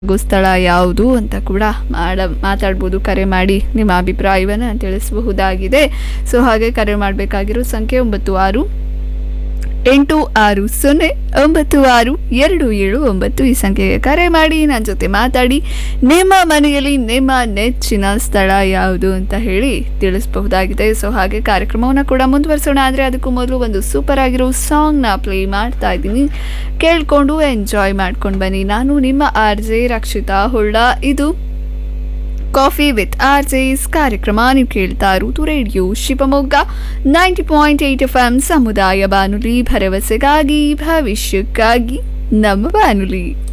ಗೋ ಸ್ಥಳ ಯಾವುದು ಅಂತ ಕೂಡ ಮಾಡ ಮಾತಾಡ್ಬೋದು ಕರೆ ಮಾಡಿ ನಿಮ್ಮ ಅಭಿಪ್ರಾಯವನ್ನು ತಿಳಿಸಬಹುದಾಗಿದೆ ಸೊ ಹಾಗೆ ಕರೆ ಮಾಡಬೇಕಾಗಿರೋ ಸಂಖ್ಯೆ ಒಂಬತ್ತು ಆರು ಎಂಟು ಆರು ಸೊನ್ನೆ ಒಂಬತ್ತು ಆರು ಎರಡು ಏಳು ಒಂಬತ್ತು ಈ ಸಂಖ್ಯೆಗೆ ಕರೆ ಮಾಡಿ ನನ್ನ ಜೊತೆ ಮಾತಾಡಿ ನಿಮ್ಮ ಮನೆಯಲ್ಲಿ ನಿಮ್ಮ ನೆಚ್ಚಿನ ಸ್ಥಳ ಯಾವುದು ಅಂತ ಹೇಳಿ ತಿಳಿಸಬಹುದಾಗಿದೆ ಸೊ ಹಾಗೆ ಕಾರ್ಯಕ್ರಮವನ್ನು ಕೂಡ ಮುಂದುವರಿಸೋಣ ಆದರೆ ಅದಕ್ಕೂ ಮೊದಲು ಒಂದು ಸೂಪರ್ ಆಗಿರೋ ಸಾಂಗ್ನ ಪ್ಲೇ ಮಾಡ್ತಾ ಇದ್ದೀನಿ ಕೇಳಿಕೊಂಡು ಎಂಜಾಯ್ ಮಾಡ್ಕೊಂಡು ಬನ್ನಿ ನಾನು ನಿಮ್ಮ ಆರ್ ಜೆ ರಕ್ಷಿತಾ ಹೊಳ್ಳ ಇದು ಕಾಫಿ ವಿತ್ ಆರ್ ಜೆಸ್ ಕಾರ್ಯಕ್ರಮ ನೀವು ಕೇಳ್ತಾ ಇರುವುದು radio Shivamogga ninety point eight F M ಸಮುದಾಯ ಬಾನುಲಿ ಭರವಸೆಗಾಗಿ ಭವಿಷ್ಯಕ್ಕಾಗಿ ನಮ್ಮ ಬಾನುಲಿ